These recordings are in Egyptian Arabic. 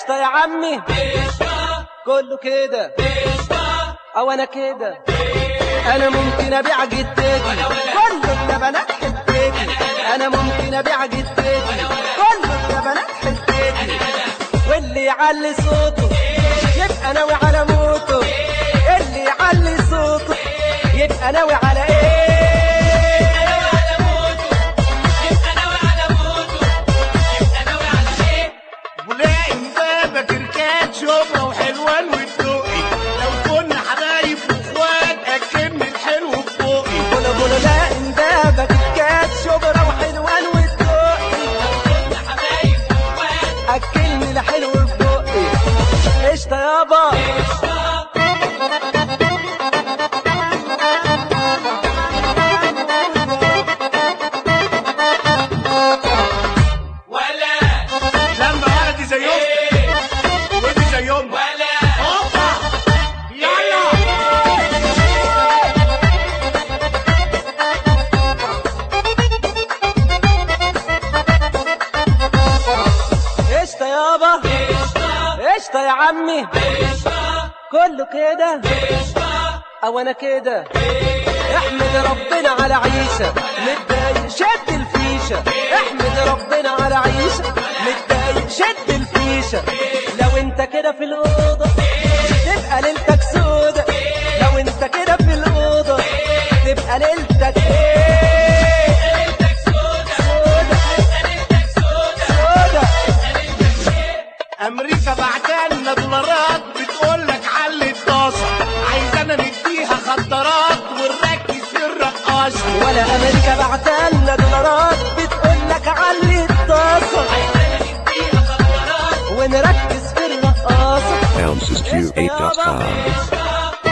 قشطة يا عمي كله كده او انا كده انا ممكن ابيع جدتي كله بنات حتتي انا ممكن ابيع جدتي كله بنات حتتي واللي يعلي صوته يبقى ناوي على موته اللي يعلي صوته يبقى ناوي على ايه ولاقي امبابة كركات شبرا وحلوان والدقي لو كنا حبايب واخوات اكلني الحلو في بوقي بولا بولا لا اندابك كات شبرا وحلوان والدقي اكلني الحلو في بقي قشطة يابا لما قعدي زيهم ودي زيهم هوبا يلا قشطة يابا قشطة يا عمي كله كده او انا كده احمد ربنا على عيسى متضايق شد الفيشة احمد ربنا على عيسى متضايق شد الفيشة لو انت كده في الأوضة تبقى ليلتك سودة لو انت كده في الأوضة تبقى ليلتك ايه سودة سودة امريكا بعتلنا دولارات بتقول لك علي الطاسه عايزانا نديها خطرات ونركز في الرقاصه ولا امريكا بعتلنا دولارات بتقول لك علي الطاسه ونركز في الرقاصه ElmsesQ8.com.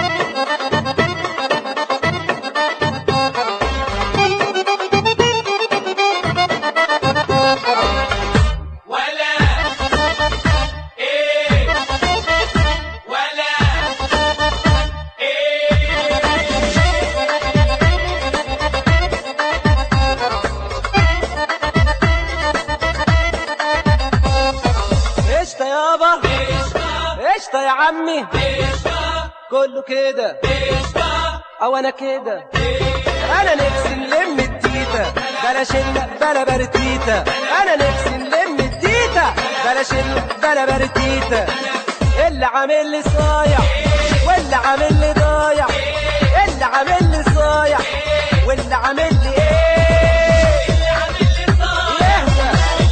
قشطه يابا قشطه يا عمي كله كده او انا كده انا نفسي نلم التيتا بلاش ال- بلا برتيتا انا نفسي نلم التيتا بلاش ال- بلا برتيتا اللي عامل لي صايع واللي عامل لي ضايع اللي عامل لي صايع واللي عامل لي ايه يهدى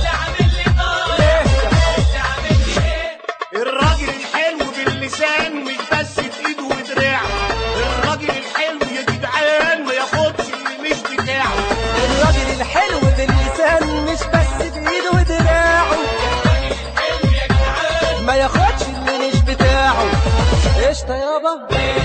يهدى الراجل الحلو باللسان مش بس في ايده ودراعه الراجل الحلو يا جدعان ما ياخدش اللي مش بتاعه الراجل الحلو باللسان مش بس بايده ودراعه ما ياخدش اللي مش بتاعه قشطة يابا